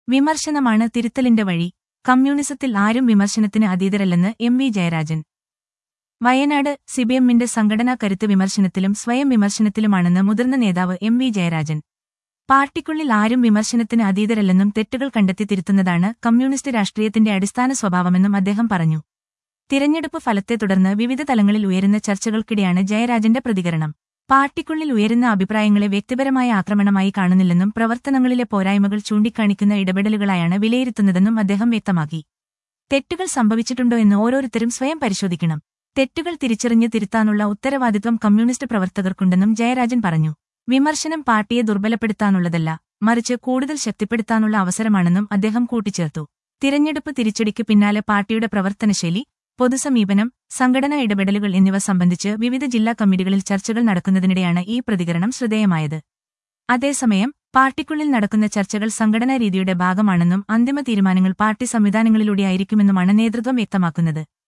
വിമർശനമാണ് തിരുത്തലിന്റെ വഴി കമ്മ്യൂണിസത്തിൽ ആരും വിമർശനത്തിന് അതീതരല്ലെന്ന് എം വി ജയരാജൻ വയനാട് സിബിഎമ്മിന്റെ സംഘടനാ കരുത്ത് വിമർശനത്തിലും സ്വയം വിമർശനത്തിലുമാണെന്ന് മുതിർന്ന നേതാവ് എം വി ജയരാജൻ പാർട്ടിക്കുള്ളിൽ ആരും വിമർശനത്തിന് അതീതരല്ലെന്നും തെറ്റുകൾ കണ്ടെത്തി തിരുത്തുന്നതാണ് കമ്മ്യൂണിസ്റ്റ് രാഷ്ട്രീയത്തിന്റെ അടിസ്ഥാന സ്വഭാവമെന്നും അദ്ദേഹം പറഞ്ഞു തിരഞ്ഞെടുപ്പ് ഫലത്തെ തുടർന്ന് വിവിധ തലങ്ങളിൽ ഉയരുന്ന ചർച്ചകൾക്കിടെയാണ് ജയരാജന്റെ പ്രതികരണം പാർട്ടിക്കുള്ളിൽ ഉയരുന്ന അഭിപ്രായങ്ങളെ വ്യക്തിപരമായ ആക്രമണമായി കാണുന്നില്ലെന്നും പ്രവർത്തനങ്ങളിലെ പോരായ്മകൾ ചൂണ്ടിക്കാണിക്കുന്ന ഇടപെടലുകളായാണ് വിലയിരുത്തുന്നതെന്നും അദ്ദേഹം വ്യക്തമാക്കി തെറ്റുകൾ സംഭവിച്ചിട്ടുണ്ടോ എന്ന് ഓരോരുത്തരും സ്വയം പരിശോധിക്കണം തെറ്റുകൾ തിരിച്ചറിഞ്ഞ് തിരുത്താനുള്ള ഉത്തരവാദിത്വം കമ്മ്യൂണിസ്റ്റ് പ്രവർത്തകർക്കുണ്ടെന്നും ജയരാജൻ പറഞ്ഞു വിമർശനം പാർട്ടിയെ ദുർബലപ്പെടുത്താനുള്ളതല്ല മറിച്ച് കൂടുതൽ ശക്തിപ്പെടുത്താനുള്ള അവസരമാണെന്നും അദ്ദേഹം കൂട്ടിച്ചേർത്തു തിരഞ്ഞെടുപ്പ് തിരിച്ചടിക്ക് പിന്നാലെ പാർട്ടിയുടെ പ്രവർത്തനശൈലി പൊതുസമീപനം സംഘടനാ ഇടപെടലുകൾ എന്നിവ സംബന്ധിച്ച് വിവിധ ജില്ലാ കമ്മിറ്റികളിൽ ചർച്ചകൾ നടക്കുന്നതിനിടെയാണ് ഈ പ്രതികരണം ശ്രദ്ധേയമായത് അതേസമയം പാർട്ടിക്കുള്ളിൽ നടക്കുന്ന ചർച്ചകൾ സംഘടനാ രീതിയുടെ ഭാഗമാണെന്നും അന്തിമ തീരുമാനങ്ങൾ പാർട്ടി സംവിധാനങ്ങളിലൂടെയായിരിക്കുമെന്നുമാണ് നേതൃത്വം വ്യക്തമാക്കുന്നത്